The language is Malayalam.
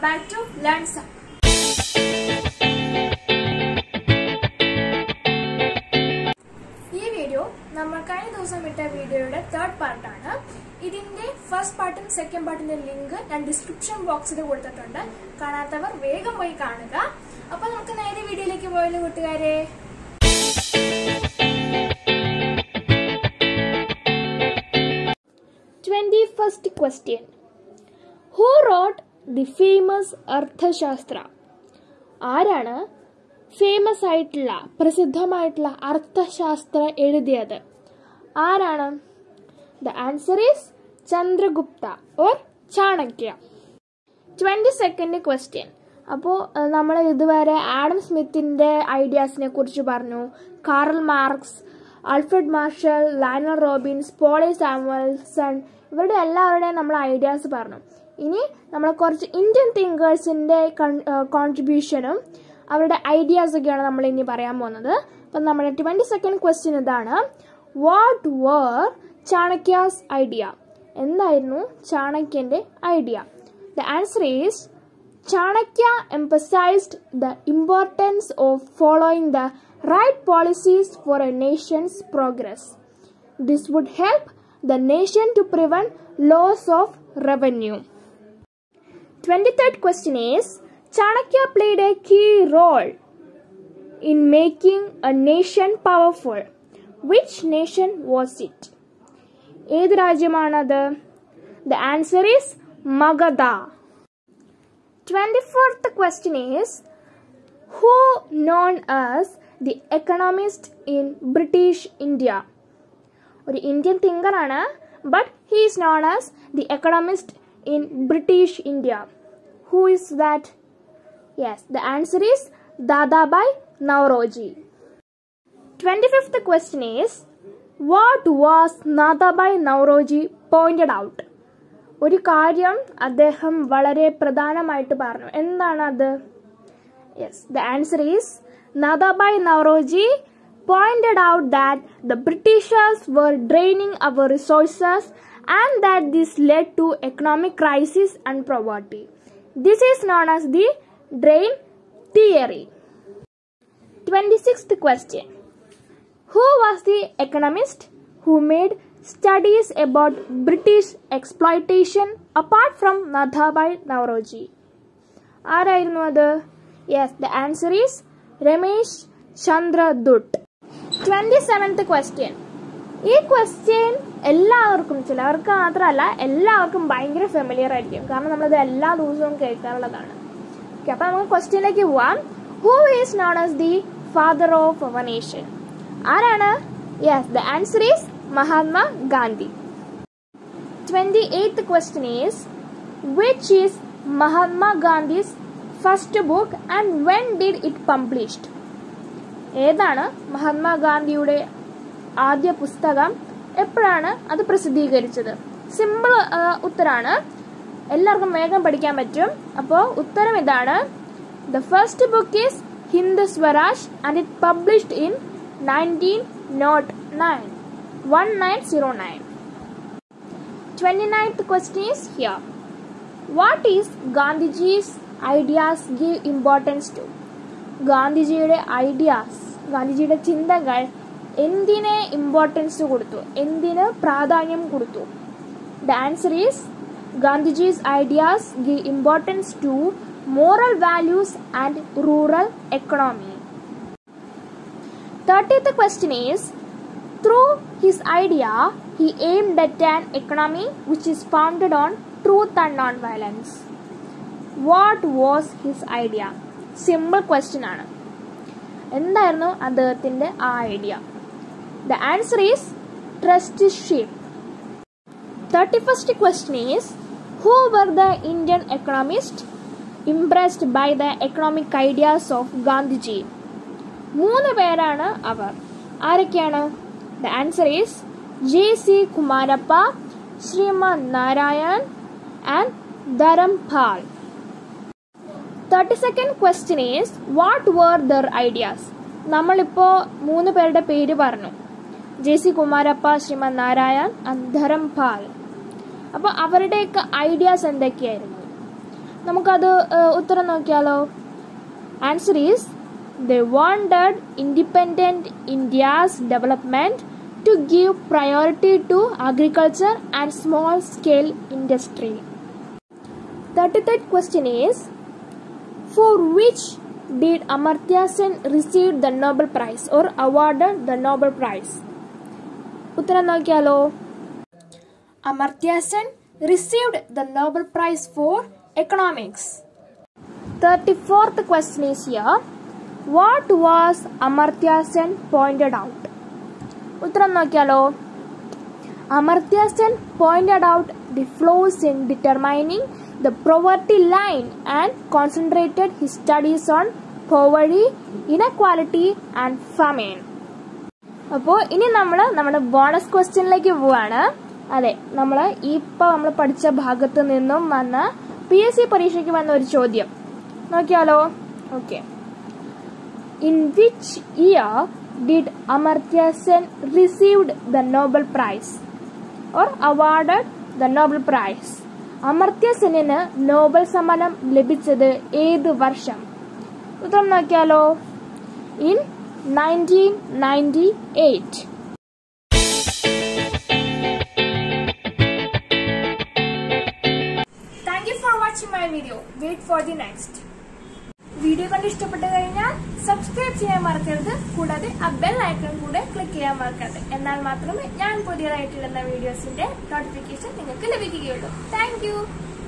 back to Learn Some. ഈ വീഡിയോ നമ്മൾ കഴിഞ്ഞ ദിവസം ഇട്ട വീഡിയോയുടെ തേർഡ് പാർട്ടാണ് ഇതിന്റെ ഫസ്റ്റ് പാർട്ടും സെക്കൻഡ് പാർട്ടിന്റെ ലിങ്ക് ഞാൻ ഡിസ്ക്രിപ്ഷൻ ബോക്സിൽ കൊടുത്തിട്ടുണ്ട് കാണാത്തവർ വേഗം പോയി കാണുക അപ്പൊ നമുക്ക് നേരെ വീഡിയോയിലേക്ക് പോയല്ലോ കൂട്ടുകാരെ twenty first question who wrote the famous Arthashastra ആരാണ് ഫേമസ് ആയിട്ടുള്ള പ്രസിദ്ധമായിട്ടുള്ള അർത്ഥശാസ്ത്ര എഴുതിയത് ആരാണ് the answer is Chandragupta or Chanakya twenty second question അപ്പോൾ നമ്മൾ ഇതുവരെ ആഡം സ്മിത്തിന്റെ ഐഡിയാസിനെ കുറിച്ച് പറഞ്ഞു Karl Marx Alfred Marshall Lionel Robbins Paul Samuelson ഇവരുടെ എല്ലാവരുടെയും നമ്മൾ ഐഡിയാസ് പറഞ്ഞു ഇനി നമ്മൾ കുറച്ച് ഇന്ത്യൻ തിങ്കേഴ്സിന്റെ കോൺട്രിബ്യൂഷനും അവരുടെ ഐഡിയാസ് ഒക്കെയാണ് നമ്മൾ ഇനി പറയാൻ പോകുന്നത് അപ്പം നമ്മുടെ ട്വന്റി സെക്കൻഡ് ക്വസ്റ്റ്യൻ ഇതാണ് വാട്ട് വർ ചാണക്യാസ് ഐഡിയ എന്തായിരുന്നു ചാണക്യന്റെ idea the answer is Chanakya emphasized the importance of following the right policies for a nation's progress. This would help the nation to prevent loss of revenue. 23rd question is Chanakya played a key role in making a nation powerful. Which nation was it? ഏത് രാജ്യമാണത് the answer is Magadha 24th question is Who known as the economist in British India? ഒരു ഇന്ത്യൻ തിങ്കറാണ് but he is known as the economist in British India who is that yes the answer is Dadabhai Naoroji twenty fifth question is what was Dadabhai Naoroji pointed out ഒരു കാര്യം അദ്ദേഹം വളരെ പ്രധാനമായിട്ട് പറഞ്ഞു എന്താണ് അത് യെസ് ദ ആൻസർ ഈസ് നാദാബായ് Naoroji pointed out that the Britishers were draining our resources and that this led to economic crisis and poverty. This is known as the drain theory. 26th question Who was the economist who made studies about British exploitation apart from Nadhabai Nauroji? ആരായിരുന്നു അത് yes the answer is Ramesh Chandra Dutt twenty seventh question ഈ ക്വസ്റ്റ്യൻ എല്ലാവർക്കും ചിലവർക്ക് മാത്രമല്ല എല്ലാവർക്കും ഭയങ്കര ഫെമിലിയർ ആയിരിക്കും കാരണം നമ്മളിത് എല്ലാ ദിവസവും കേൾക്കാറുള്ളതാണ് ഓക്കെ അപ്പൊ നമുക്ക് ക്വസ്റ്റ്യനിലേക്ക് പോവാം who is known as the father of our nation ആരാണ് yes the answer is Mahatma Gandhi twenty eighth question is which is Mahatma Gandhi's first book and when did it published ഏതാണ് മഹാത്മാഗാന്ധിയുടെ ആദ്യ പുസ്തകം എപ്പോഴാണ് അത് പ്രസിദ്ധീകരിച്ചത് സിമ്പിൾ ഉത്തരാണ് എല്ലാവർക്കും വേഗം പഠിക്കാൻ പറ്റും അപ്പോൾ ഉത്തരം ഇതാണ് the first book is Hindu Swaraj and it published in nineteen nought nine one nine zero nine twenty ninth question is here what is Gandhiji's ideas give importance to ഗാന്ധിജിയുടെ ഐഡിയാസ് ഗാന്ധിജിയുടെ ചിന്തകൾ എന്തിനെ ഇമ്പോർട്ടൻസ് കൊടുത്തു എന്തിന് പ്രാധാന്യം കൊടുത്തു the answer is Gandhiji's ideas give importance to moral values and rural economy thirtieth question is through his idea he aimed at an economy which is founded on truth and non violence what was his idea simple question ആണ് എന്തായിരുന്നു അദ്ദേഹത്തിന്റെ ആ idea the answer is trusteeship thirty first question is who were the Indian economist impressed by the economic ideas of Gandhiji മൂന്ന് പേരാണ് അവർ ആരൊക്കെയാണ് the answer is J C Kumarappa Shriman Narayan and Dharampal thirty second question is what were their ideas നമ്മളിപ്പോൾ മൂന്ന് പേരുടെ പേര് പറഞ്ഞു ജെ സി കുമാരപ്പ ശ്രീമത് നാരായൺ ധരംപാൽ അപ്പോൾ അവരുടെയൊക്കെ ഐഡിയാസ് എന്തൊക്കെയായിരുന്നു നമുക്കത് ഏഹ്, ഉത്തരം നോക്കിയാലോ answer is the wanted independent India's development to give priority to agriculture and small scale industry thirty third question is For which did Amartya Sen receive the Nobel Prize or awarded the Nobel Prize? ഉത്തരം നോക്കിയാലോ Amartya Sen received the Nobel prize for economics thirty fourth question is here what was Amartya Sen pointed out ഉത്തരം നോക്കിയാലോ Amartya Sen pointed out the flaws in determining the poverty line and concentrated his studies on poverty, inequality and famine. അപ്പോൾ ഇനി നമ്മൾ നമ്മുടെ ബോണസ് ക്വസ്റ്റ്യനിലേക്ക് പോവാണ് അതെ നമ്മൾ ഇപ്പോൾ നമ്മൾ പഠിച്ച ഭാഗത്ത് നിന്നും വന്ന പി എസ് സി പരീക്ഷയ്ക്ക് വന്ന ഒരു ചോദ്യം നോക്കിയാലോ okay in which year did Amartya Sen received the Nobel prize or awarded the Nobel prize Amartya സെന്നിന് നോബൽ സമ്മാനം ലഭിച്ചത് ഏത് വർഷം ഉത്തരം നോക്കിയാലോ in nineteen ninety eight thank you for watching my video wait for the next video കണ്ട് ഇഷ്ടപ്പെട്ടു കഴിഞ്ഞാൽ സബ്സ്ക്രൈബ് ചെയ്യാൻ മറക്കരുത് കൂടാതെ ആ ബെൽ ഐക്കൺ കൂടെ ക്ലിക്ക് ചെയ്യാൻ മറക്കരുത് എന്നാൽ മാത്രമേ ഞാൻ പുതിയതായിട്ടിടുന്ന വീഡിയോസിന്റെ നോട്ടിഫിക്കേഷൻ നിങ്ങൾക്ക് ലഭിക്കുകയുള്ളൂ താങ്ക്